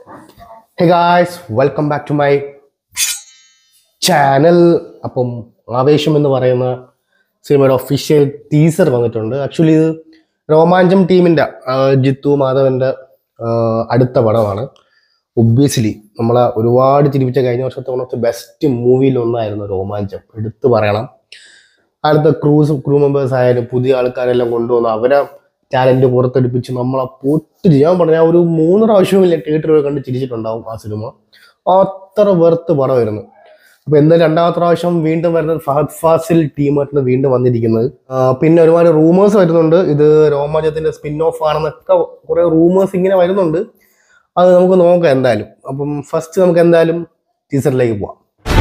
Hey guys welcome back to my channel അപ്പം ആവേശം എന്ന് പറയുന്ന സിനിമയുടെ ഒഫീഷ്യൽ ടീസർ വന്നിട്ടുണ്ട് ആക്ച്വലി ഇത് രോമാഞ്ചം ടീമിൻ്റെ ജിത്തു മാധവൻ്റെ അടുത്ത പടമാണ് ഒബ്വിയസ്ലി നമ്മളെ ഒരുപാട് ചിരിപ്പിച്ച കഴിഞ്ഞ വർഷത്തെ വൺ ഓഫ് ദി ബെസ്റ്റ് മൂവിയിൽ ഒന്നായിരുന്നു രോമാഞ്ചം എടുത്തു പറയണം അടുത്ത ക്രൂസ് ക്രൂ മെമ്പേഴ്സ് ആയാലും പുതിയ ആൾക്കാരെല്ലാം കൊണ്ടുവന്ന് അവരെ ടാലന്റ് പുറത്തെടുപ്പിച്ച് നമ്മളെ പൊട്ട് ഞാൻ പറഞ്ഞ ഒരു മൂന്ന് പ്രാവശ്യമില്ല തിയേറ്ററിൽ കണ്ട് ചിരിച്ചിട്ടുണ്ടാവും ആ സിനിമ അത്ര വെറുത്ത് പടമായിരുന്നു അപ്പൊ എന്തായാലും രണ്ടാമത്തെ പ്രാവശ്യം വീണ്ടും വരുന്നത് ഫഹദ് ഫാസിൽ ടീമായിട്ടാണ് വീണ്ടും വന്നിരിക്കുന്നത് ആ, പിന്നെ ഒരുപാട് റൂമേഴ്സ് വരുന്നുണ്ട് ഇത് രോമാഞ്ചത്തിന്റെ സ്പിൻ ഓഫ് ആണെന്നൊക്കെ കുറെ റൂമേഴ്സ് ഇങ്ങനെ വരുന്നുണ്ട് അത് നമുക്ക് നോക്കാം എന്തായാലും അപ്പം ഫസ്റ്റ് നമുക്ക് എന്തായാലും ടീച്ചറിലേക്ക് പോവാം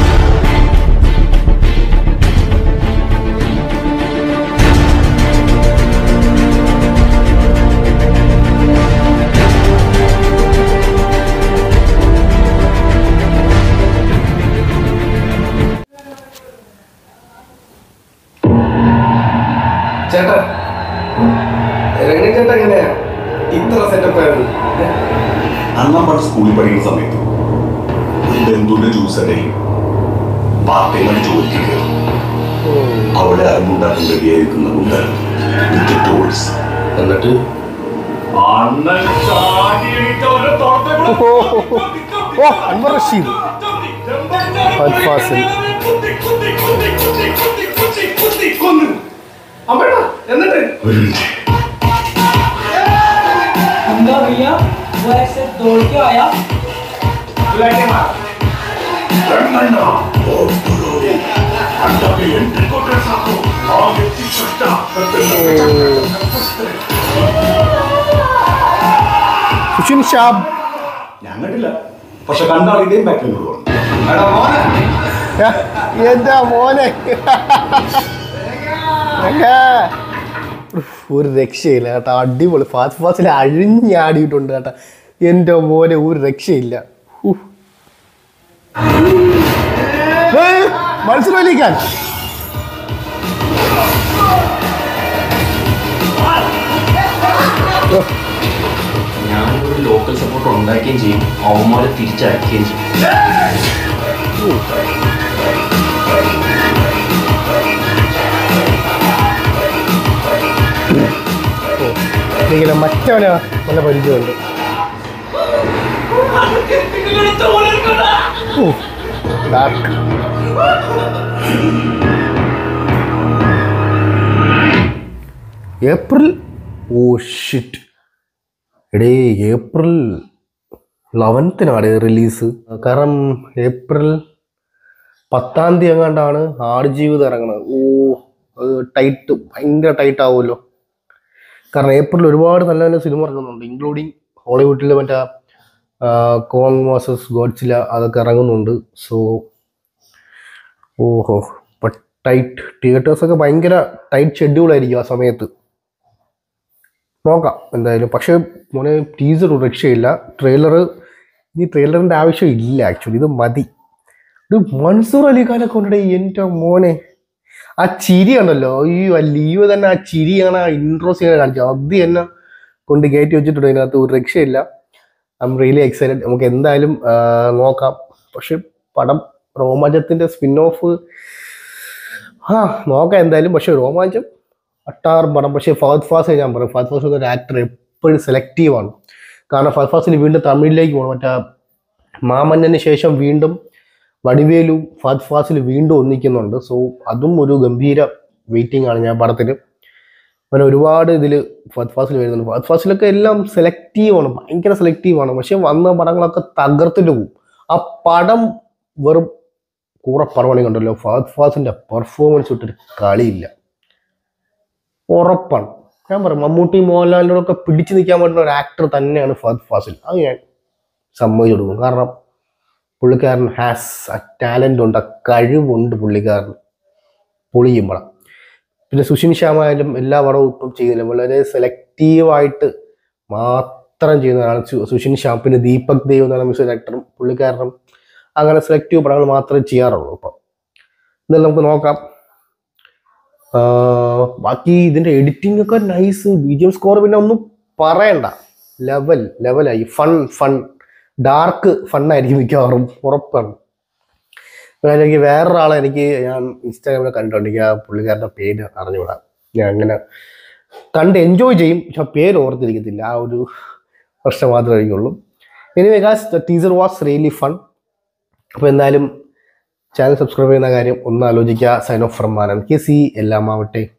ചേട്ടാ രംഗൻ ചേട്ടാ എങ്ങനെയാ ഇത്ര സെറ്റപ്പ് ആയിരുന്നു അന്ന് പണ്ട് സ്കൂളിൽ പഠിക്കുന്ന സമയത്ത് ഒരു ബന്ധുവിന്റെ ജ്യൂസ് കടയിൽ പാർട്ട് ടൈമായി ജോലിക്ക് കയറി അവിടെ അരമുണ്ടാക്കാൻ റെഡിയായിരിക്കുന്ന കൊണ്ട് വിത്ത് ടോൾസ് എന്നിട്ട് അണ്ണൻ ചാടി എണീറ്റ് അവന്റെ തോളത്തെ കൂടെ ഓ അൻവർ റഷീദ് ഫഹദ് ഫാസിൽ കുത്തി, കുത്തി, കുത്തി, കുത്തി, കുത്തി, കുത്തി, കുത്തി, കൊന്നു. അമ്മേടാ എന്നിട്ട് ഒരു മിനിറ്റ്. अंधा भैया वो ऐसे दौड़ के आया രണ്ടെണ്ണ. ഓർത്തുള്ളൂ. അണ്ണാക്ക് entry ಕೊಟ್ರೆ ಸಾಕು. ಆ ವ್ಯಕ್ತಿ ಕಷ್ಟ. സുഷിൻ ഷാബ് ഞാൻ കണ്ടില്ല പക്ഷെ കണ്ടാൽ ഇതേ ബാക്കിൽ പറഞ്ഞു എടാ മോനെ എന്താ മോനെ എങ്ങാ? ഉഫ്, ഒരു രക്ഷയില്ല കേട്ടോ അടിപൊളി ഫാസ്റ്റ് ഫാസ്റ്റിൽ അഴിഞ്ഞാടിയിട്ടുണ്ട് കേട്ടോ എൻ്റെ മോനെ ഒരു രക്ഷയില്ല ഉഫ്. ഏയ്, മനസ്സിലാക്കാൻ ഞാൻ ഒരു ലോക്കൽ സപ്പോർട്ട് ഉണ്ടാക്കുകയും ചെയ്യും അവന്മാരെ തിരിച്ചയക്കുകയും ചെയ്യും ഇങ്ങനെ മറ്റവനെ നല്ല പരിചയമുണ്ട് ഉഫ്, dark. ഏപ്രിൽ ഓ ഷിറ്റ് എടേ ഏപ്രിൽ ലെവൻത്തിനാണ് റിലീസ് കാരണം ഏപ്രിൽ പത്താം തീയതി എങ്ങാണ്ടാണ് ആടുജീവിതം ഇറങ്ങുന്നത് ഓ അത് ടൈറ്റ് ഭയങ്കര ടൈറ്റ് ആവുമല്ലോ കാരണം ഏപ്രിൽ ഒരുപാട് നല്ല നല്ല സിനിമ ഇറങ്ങുന്നുണ്ട് ഇൻക്ലൂഡിങ് ഹോളിവുഡിലെ മറ്റേ കോങ് മാസസ് ഗോഡ്സില അതൊക്കെ ഇറങ്ങുന്നുണ്ട് സോ ഓഹോ ഇപ്പം ടൈറ്റ് തിയേറ്റേഴ്സൊക്കെ ഭയങ്കര ടൈറ്റ് ഷെഡ്യൂൾ ആയിരിക്കും ആ സമയത്ത് നോക്കാം എന്തായാലും പക്ഷേ മോനെ ടീസർ രക്ഷയില്ല ട്രെയിലർ ഈ ട്രെയിലറിൻ്റെ ആവശ്യം ഇല്ല ആക്ച്വലി ഇത് മതി ഇത് മൻസൂർ അലിഖാനെ കൊണ്ടിടെ എൻ്റെ മോനെ ആ ചിരി ഉണ്ടല്ലോ ഈ ലീവ് തന്നെ ആ ചിരിയാണ് ആ ഇൻട്രോ സീനെ കാണിച്ചത് അത് തന്നെ കൊണ്ട് കയറ്റി വെച്ചിട്ടുണ്ട് ഇതിനകത്ത് ഒരു രക്ഷയില്ല ഐ എം റിയലി എക്സൈറ്റഡ് നമുക്ക് എന്തായാലും ആ, നോക്കാം പക്ഷെ പടം രോമാഞ്ചത്തിന്റെ സ്പിൻ ഓഫ് ആ നോക്കാം എന്തായാലും പക്ഷെ രോമാഞ്ചം അട്ടാർ പടം പക്ഷേ ഫഹദ് ഫാസ് ഞാൻ പറയും ഫഹദ് ഫാസ് ഒരു ആക്ടർ എപ്പോഴും സെലക്റ്റീവ് ആണ് കാരണം ഫഹദ് ഫാസിന് വീണ്ടും തമിഴിലേക്ക് പോകണം മറ്റേ മാമന്നന് ശേഷം വീണ്ടും വടിവേലു ഫഹദ് ഫാസിൽ വീണ്ടും ഒന്നിക്കുന്നുണ്ട് സോ അതും ഒരു ഗംഭീര വെയിറ്റിംഗ് ആണ് ഞാൻ പടത്തിന് അങ്ങനെ ഒരുപാട് ഇതിൽ ഫഹദ് ഫാസിൽ വരുന്നുണ്ട് ഫഹദ് ഫാസിലൊക്കെ എല്ലാം സെലക്റ്റീവ് ആണ് ഭയങ്കര സെലക്റ്റീവ് ആണ് പക്ഷെ വന്ന പടങ്ങളൊക്കെ തകർത്തിട്ട് പോകും ആ പടം വെറും കൂറ പടമണി കണ്ടല്ലോ ഫഹദ് ഫാസിന്റെ പെർഫോമൻസ് വിട്ടൊരു കളിയില്ല ഉറപ്പാണ് ഞാൻ പറയും മമ്മൂട്ടി മോഹൻലാലിനോടൊക്കെ പിടിച്ചു നിൽക്കാൻ പറ്റുന്ന ഒരു ആക്ടർ തന്നെയാണ് ഫഹദ് ഫാസിൽ അത് ഞാൻ സമ്മതിച്ചു കൊടുക്കും കാരണം പുള്ളിക്കാരൻ ഹാസ് ആ ടാലൻ്റ് ഉണ്ട് ആ കഴിവുണ്ട് പുള്ളിക്കാരന് പൊളിയും പടം പിന്നെ സുഷിൻ ശ്യാമായാലും എല്ലാ പടവും ഇപ്പം ചെയ്യുന്നില്ല വളരെ സെലക്റ്റീവായിട്ട് മാത്രം ചെയ്യുന്നതാണ് സു- സുഷിൻ ശ്യാം പിന്നെ ദീപക് ദേവ് എന്ന് പറയുന്ന മ്യൂസിക് ഡയറക്ടറും പുള്ളിക്കാരനും അങ്ങനെ സെലക്റ്റീവ് പടങ്ങൾ മാത്രമേ ചെയ്യാറുള്ളൂ ഇപ്പം എന്നാലും നമുക്ക് നോക്കാം ആ, ബാക്കി ഇതിന്റെ എഡിറ്റിംഗ് ഒക്കെ nice B G M score പിന്നെ ഒന്നും പറയണ്ട ലെവൽ ലെവലായി ഫൺ ഫൺ ഡാർക്ക് ഫണ്ണായിരിക്കും മിക്കവാറും ഉറപ്പാണ് അപ്പോൾ എനിക്ക് വേറൊരാളെ എനിക്ക് ഞാൻ ഇൻസ്റ്റാഗ്രാമിൽ കണ്ടിട്ടുണ്ട് എനിക്ക് ആ പുള്ളിക്കാരുടെ പേര് അറിഞ്ഞുകൂടാ ഞാൻ അങ്ങനെ കണ്ട് എൻജോയ് ചെയ്യും പക്ഷെ ആ പേര് ഓർത്തിരിക്കത്തില്ല ആ ഒരു പ്രശ്നം മാത്രമേ എനിക്കുള്ളൂ anyway guys teaser was really fun അപ്പോൾ എന്തായാലും ചാനൽ സബ്സ്ക്രൈബ് ചെയ്യുന്ന കാര്യം ഒന്ന് ആലോചിക്കുക sign off from Manan K C എല്ലാം ആവട്ടെ